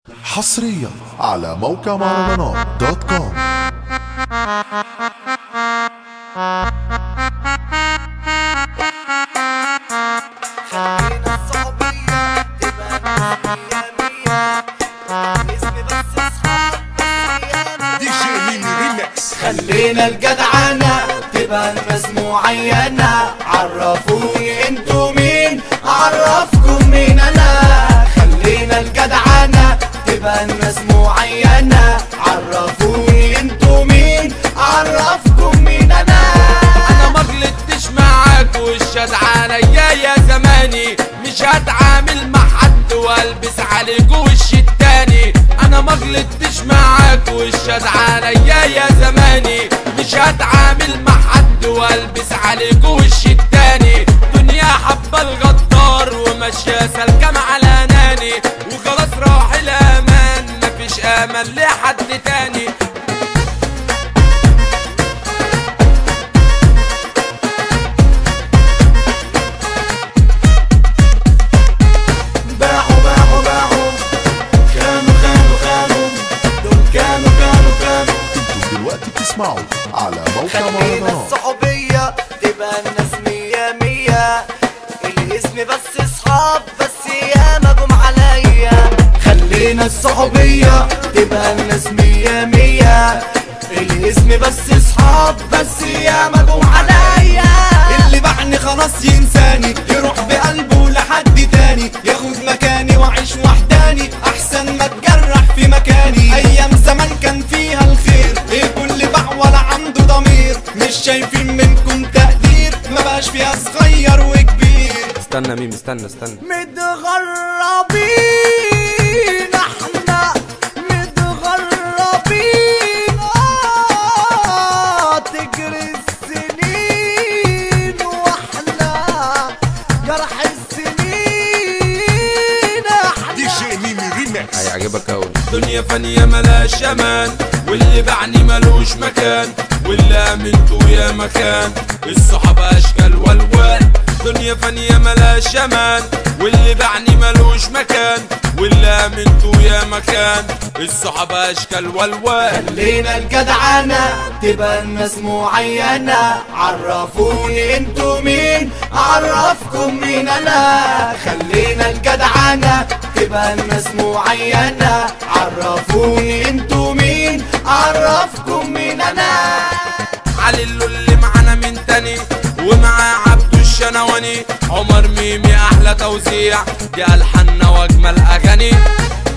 حصريا على موقع مهرجانات دوت كوم خلينا الصحوبية تبقى مية مية اسمي بس اصحاب دي جي ميمي ريمكس خلينا الجدعنة تبقى الناس معينة عرفوني انتوا مين اعرفكم مين انا خلينا الجدعنة تبقى الناس معينة عرفوني انتوا مين اعرفكم مين انا انا ما غلطتش معاك والشد عليا يا زماني مش هتعامل مع حد والبس عليك وش التاني انا ما غلطتش معاك والشد عليا يا زماني مش هتعامل مع حد والبس عليك وش التاني دنيا حبة الغدار وماشية سالكة مع الاناني وخلاص راح الامان مفيش امل لحد تاني باعوا باعوا باعوا كانوا كانوا كانوا دول كانوا كانوا كانوا انتوا دلوقتي بتسمعوا على موقع خلينا مهرجانات الصحوبية تبقى الناس مية مية الاسم بس اصحاب بس ياما جم عليا خلينا الصحوبية تبقى الناس مية مية الاسم بس اصحاب بس ياما جم عليا اللي باعني خلاص ينساني يروح بقلبه لحد تاني ياخد مكاني واعيش وحداني احسن ما اتجرح في مكاني ايام زمان كان فيها الخير الكل باع ولا عنده ضمير مش شايفين منكم تقدير ما بقاش فيها صغير وكبير استنى ميم استنى استنى متغربين احنا متغربين آه تجري السنين واحنا جرح السنين دي احنا جي ميمي ريمكس هيعجبك اوي دنيا فانية ملاش امان واللي باعني ملوش مكان واللي امنته يا مكان الصحاب اشكال والوان دنيا فانية ملاش امان واللي باعني ملوش مكان واللي امنته يا مكان الصحاب اشكال والوان خلينا الجدعنة تبقى الناس معينة عرفوني انتوا مين اعرفكم مين انا خلينا الجدعنة تبقى الناس معينة عرفوني انتوا مين اعرفكم مين انا علي اللي معانا من تاني ومعاه عبدو الشنواني عمر ميمي احلى توزيع دي الحنا واجمل اغاني